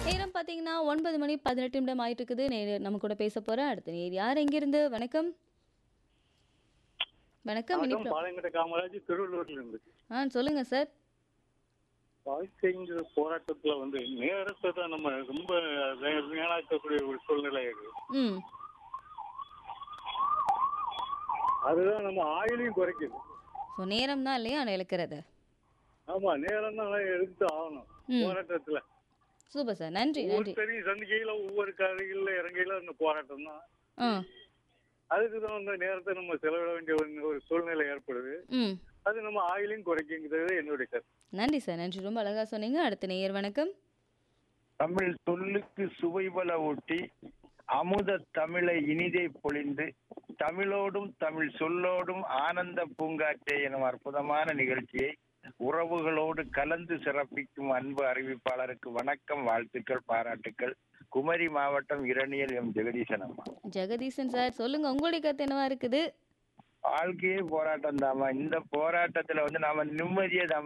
நேரம் பார்த்தீங்கன்னா ஒன்பது மணி பதினெட்டு நிமிடம் ஆயிட்டு இருக்குது நேரு நம்ம கூட பேச போற அடுத்த நேர் யார் எங்கிருந்து வணக்கம் வணக்கம் வணக்கம் இனிப்பு பாளையங்கோட்டை காமராஜ் திருவள்ளூர்ல இருந்து ஆ சொல்லுங்க சார் வாழ்க்கைங்கிற போராட்டத்துல வந்து நேரத்தை தான் நம்ம ரொம்ப வே- வீணாக்கக்கூடிய ஒரு சூழ்நிலை இருக்கு ம் அதுதான் நம்ம ஆயுளையும் குறைக்குது ஸோ நேரம் தான் இல்லையா இழக்கிறது ஆமா நேரம் தான் எடுத்து ஆகணும் ம். போராட்டத்துல சூப்பர் சார் நன்றி நன்றி ஒவ்வொருத்தரையும் சந்திக்கையில ஒவ்வொரு கதைகள்ல இறங்கையில அந்த போராட்டம் தான் ஆ அதுக்கு தான் அந்த நேரத்தை நம்ம செலவிட வேண்டிய ஒரு- ஒரு சூழ்நிலை ஏற்படுது ம் அது நம்ம ஆயுளையும் குறைக்குங்கிறது என்னுடைய கருத்து நன்றி சார் நன்றி ரொம்ப அழகா சொன்னீங்க அடுத்த நேயர் வணக்கம் தமிழ் சொல்லுக்கு சுவைபல ஊட்டி அமுத தமிழை இனிதே பொழிந்து தமிழோடும் தமிழ் சொல்லோடும் ஆனந்த பூங்காற்றே எனும் அற்புதமான நிகழ்ச்சியை உறவுகளோடு கலந்து சிறப்பிக்கும் அன்பு அறிவிப்பாளருக்கு வணக்கம் வாழ்த்துக்கள் பாராட்டுக்கள் குமரி மாவட்டம் இரணியல் எம் ஜெகதீசன் அம்மா ஜெகதீசன் சார் சொல்லுங்க உங்களுடைய கருத்து என்னவா இருக்குது வாழ்க்கையே போராட்டம் தாமா இந்த போராட்டத்துல வந்து நாம நிம்மதியை தாமா